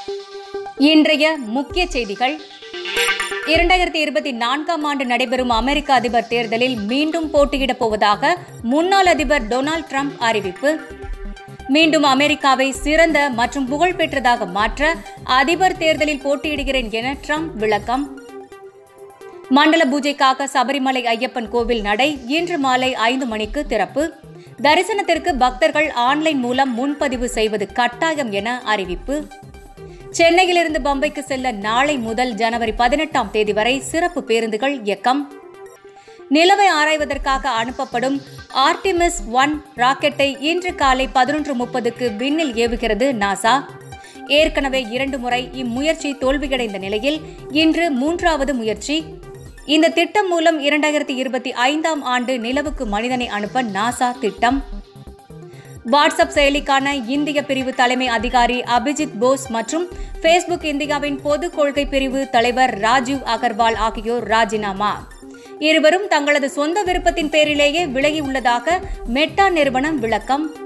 இன்றைய முக்கிய செய்திகள் இரண்டாயிரத்தி இருபத்தி நான்காம் ஆண்டு நடைபெறும் அமெரிக்க அதிபர் தேர்தலில் மீண்டும் போட்டியிடப் போவதாக முன்னாள் அதிபர் டொனால்ட் ட்ரம்ப் அறிவிப்பு மீண்டும் அமெரிக்காவை சிறந்த மற்றும் புகழ்பெற்றதாக மாற்ற அதிபர் தேர்தலில் போட்டியிடுகிறேன் என ட்ரம்ப் விளக்கம் மண்டல பூஜைக்காக சபரிமலை ஐயப்பன் கோவில் நடை இன்று மாலை ஐந்து மணிக்கு திறப்பு தரிசனத்திற்கு பக்தர்கள் ஆன்லைன் மூலம் முன்பதிவு செய்வது கட்டாயம் என அறிவிப்பு சென்னையிலிருந்து பம்பைக்கு செல்ல நாளை முதல் ஜனவரி பதினெட்டாம் தேதி வரை சிறப்பு பேருந்துகள் இயக்கம் நிலவை ஆராய்வதற்காக அனுப்பப்படும் ஆர்டிமிஸ் ஒன் ராக்கெட்டை இன்று காலை பதினொன்று முப்பதுக்கு விண்ணில் ஏவுகிறது நாசா ஏற்கனவே இரண்டு முறை இம்முயற்சி தோல்வியடைந்த நிலையில் இன்று மூன்றாவது முயற்சி இந்த திட்டம் மூலம் இரண்டாயிரத்தி இருபத்தி ஐந்தாம் ஆண்டு நிலவுக்கு மனிதனை அனுப்ப நாசா திட்டம் வாட்ஸ்அப் செயலிக்கான இந்திய பிரிவு தலைமை அதிகாரி அபிஜித் போஸ் மற்றும் ஃபேஸ்புக் இந்தியாவின் பொது கொள்கை பிரிவு தலைவர் ராஜீவ் அகர்வால் ஆகியோர் ராஜினாமா இருவரும் தங்களது சொந்த விருப்பத்தின் பேரிலேயே விலகியுள்ளதாக மெட்டா நிறுவனம் விளக்கம்